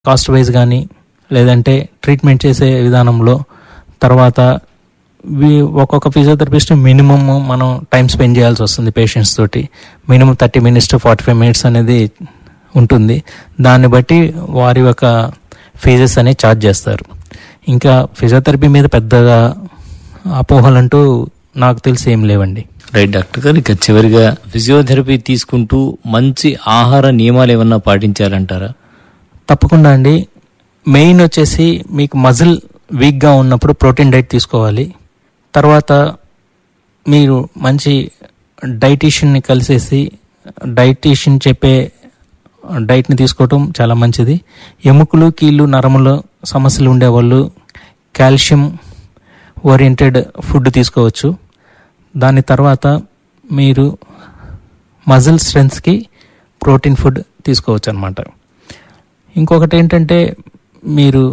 cost wise కానీ లేదంటే treatment చేసే విధానంలో తర్వాత వి- ఒక్కొక్క ఫిజియోథెరపిస్ట్ మినిమమ్ మనం టైం స్పెండ్ చేయాల్సి వస్తుంది పేషెంట్స్ తోటి minimum thirty minutes to forty five minutes అనేది ఉంటుంది దాన్ని బట్టి వారి యొక్క ఫీజెస్ అనేవి ఛార్జ్ చేస్తారు ఇంకా ఫిజియోథెరపీ మీద పెద్దగా అపోహలంటూ నాకు తెలిసి ఏం లేవండి రైట్ డాక్టర్ గారు ఇక చివరిగా ఫిజియోథెరపీ తీసుకుంటూ మంచి ఆహార నియమాలు ఏమన్నా పాటించాలంటారా తప్పకుండా అండి మెయిన్ వచ్చేసి మీకు మజిల్ వీక్గా ఉన్నప్పుడు ప్రోటీన్ డైట్ తీసుకోవాలి తర్వాత మీరు మంచి డైటీషియన్ని కలిసేసి డైటీషియన్ చెప్పే డైట్ని తీసుకోవటం చాలా మంచిది ఎముకలు కీళ్ళు నరములు సమస్యలు ఉండేవాళ్ళు కాల్షియం ఓరియంటెడ్ ఫుడ్ తీసుకోవచ్చు దాని తర్వాత మీరు మజిల్ స్ట్రెంగ్త్కి ప్రోటీన్ ఫుడ్ తీసుకోవచ్చు అనమాట ఇంకొకటి ఏంటంటే మీరు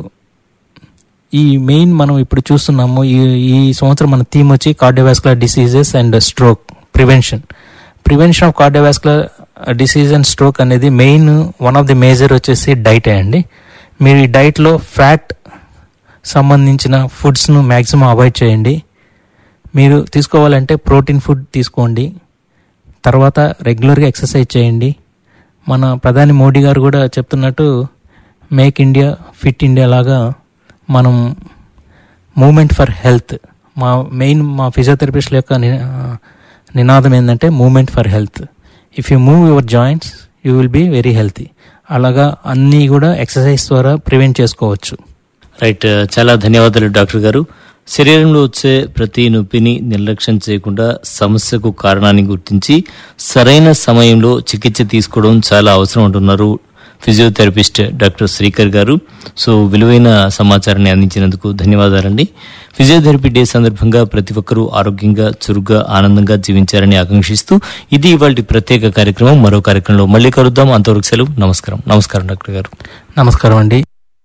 ఈ మెయిన్ మనం ఇప్పుడు చూస్తున్నాము ఈ ఈ సంవత్సరం మన థీమ్ వచ్చి cardiovascular diseases and stroke prevention prevention of cardiovascular disease and stroke అనేది main one of the major వచ్చేసి డైటే అండి మీరు ఈ డైట్లో ఫ్యాట్ సంబంధించిన ఫుడ్స్ను మ్యాక్సిమం అవాయిడ్ చేయండి మీరు తీసుకోవాలంటే ప్రోటీన్ ఫుడ్ తీసుకోండి తర్వాత రెగ్యులర్గా ఎక్సర్సైజ్ చేయండి మన ప్రధాని మోడీ గారు కూడా చెప్తున్నట్టు మేక్ ఇండియా ఫిట్ ఇండియా లాగా మనం మూమెంట్ ఫర్ హెల్త్ మా మెయిన్ మా ఫిజియోథెరపిస్ట్ల యొక్క ని- నినాదం ఏంటంటే movement for health if you move your joints you will be very healthy అలాగా అన్నీ కూడా ఎక్సర్సైజ్ ద్వారా ప్రివెంట్ చేసుకోవచ్చు రైట్ చాలా ధన్యవాదాలు డాక్టర్ గారు శరీరంలో వచ్చే ప్రతి నొప్పిని నిర్లక్ష్యం చేయకుండా సమస్యకు కారణాన్ని గుర్తించి సరైన సమయంలో చికిత్స తీసుకోవడం చాలా అవసరం అంటున్నారు ఫిజియోథెరపిస్ట్ డాక్టర్ శ్రీకర్ గారు సో విలువైన సమాచారాన్ని అందించినందుకు ధన్యవాదాలండి ఫిజియోథెరపీ డే సందర్భంగా ప్రతి ఒక్కరూ ఆరోగ్యంగా చురుగ్గా ఆనందంగా జీవించారని ఆకాంక్షిస్తూ ఇది ఇవాళ ప్రత్యేక కార్యక్రమం మరో కార్యక్రమంలో మళ్ళీ కలుద్దాం అంతవరకు సెలవు నమస్కారం నమస్కారం డాక్టర్ గారు నమస్కారం అండి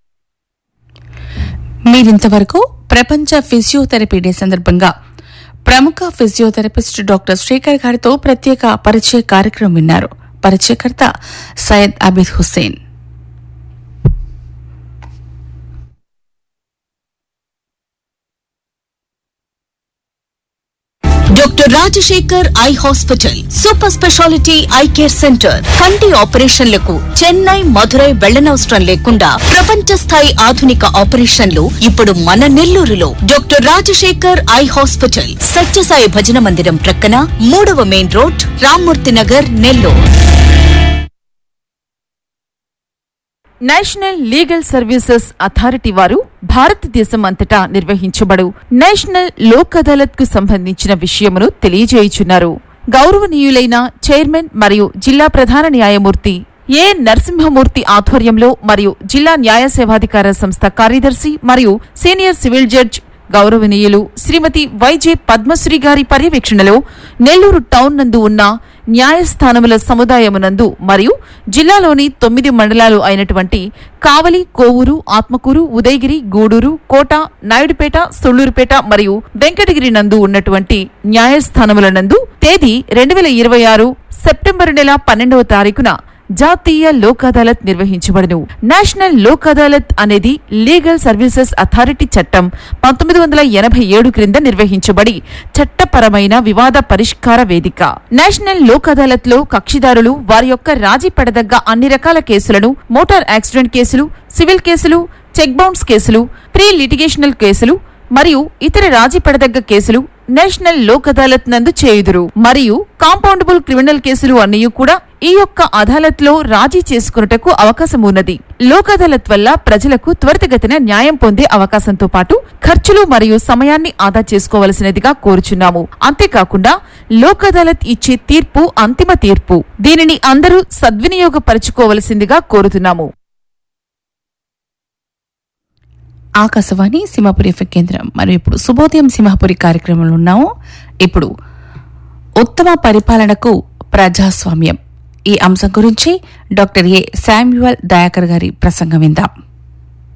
మీరింతవరకు ప్రపంచ ఫిజియోథెరపీ డే సందర్భంగా ప్రముఖ ఫిజియోథెరపిస్ట్ డాక్టర్ శ్రీకర్ గారితో ప్రత్యేక పరిచయ కార్యక్రమం విన్నారు పరిచయకర్త Syed Abid Hussain doctor Rajasekhar eye hospital super speciality eye care centre కంటి ఆపరేషన్లకు చెన్నై మధురై వెళ్లనవసరం లేకుండా ప్రపంచ స్థాయి ఆధునిక ఆపరేషన్లు ఇప్పుడు మన నెల్లూరులో doctor Rajasekhar eye hospital Sathya Sai భజన మందిరం ప్రక్కన మూడవ main road Rammurthy Nagar Nellore national legal services authority వారు భారతదేశం అంతటా నిర్వహించబడు నేషనల్ లోక్ అదాలత్ కు సంబంధించిన విషయమును తెలియజేయుచున్నారు గౌరవనీయులైన చైర్మన్ మరియు జిల్లా ప్రధాన న్యాయమూర్తి ఏ నరసింహమూర్తి ఆధ్వర్యంలో మరియు జిల్లా న్యాయ సేవాధికార సంస్థ కార్యదర్శి మరియు సీనియర్ సివిల్ జడ్జ్ గౌరవనీయులు శ్రీమతి వైజే పద్మశ్రీ గారి పర్యవేక్షణలో నెల్లూరు టౌన్ నందు ఉన్న న్యాయస్థానముల సముదాయమునందు మరియు జిల్లాలోని తొమ్మిది మండలాలు అయినటువంటి కావలి కోవూరు ఆత్మకూరు ఉదయగిరి గూడూరు కోట నాయుడుపేట సొళ్లూరుపేట మరియు వెంకటగిరి నందు ఉన్నటువంటి న్యాయస్థానముల నందు తేదీ రెండు వేల ఇరవై ఆరు సెప్టెంబరు నెల పన్నెండవ తారీఖున జాతీయ లోక్ అదాలత్ నిర్వహించబడును నేషనల్ లోక్ అదాలత్ అనేది లీగల్ సర్వీసెస్ అథారిటీ చట్టం పంతొమ్మిది వందల ఎనభై ఏడు క్రింద నిర్వహించబడి చట్టపరమైన వివాద పరిష్కార వేదిక నేషనల్ లోక్ అదాలత్ లో కక్షిదారులు వారి యొక్క రాజీ పడదగ్గ అన్ని రకాల కేసులను మోటార్ యాక్సిడెంట్ కేసులు సివిల్ కేసులు చెక్ బౌన్స్ కేసులు ప్రీ లిటిగేషనల్ కేసులు మరియు ఇతర రాజీ పడదగ్గ కేసులు నేషనల్ లోక్ అదాలత్ నందు చేయుదురు మరియు కాంపౌండబుల్ క్రిమినల్ కేసులు అన్నీ కూడా ఈ యొక్క అదాలత్ లో రాజీ చేసుకున్నటకు అవకాశం ఉన్నది లోక్ అదాలత్ వల్ల ప్రజలకు త్వరితగతిన న్యాయం పొందే అవకాశంతో పాటు ఖర్చులు మరియు సమయాన్ని ఆదా చేసుకోవలసినదిగా కోరుచున్నాము అంతేకాకుండా లోక్ అదాలత్ ఇచ్చే తీర్పు అంతిమ తీర్పు దీనిని అందరూ సద్వినియోగపరచుకోవలసిందిగా కోరుతున్నాము ఆకాశవాణి సింహపురి ఎఫ్ఎం కేంద్రం మరియు ఇప్పుడు శుభోదయం సింహపురి కార్యక్రమంలో ఉన్నాము ఇప్పుడు ఉత్తమ పరిపాలనకు ప్రజాస్వామ్యం ఈ అంశం గురించి డాక్టర్ ఏ శామ్యువల్ దయాకర్ గారి ప్రసంగం విందాం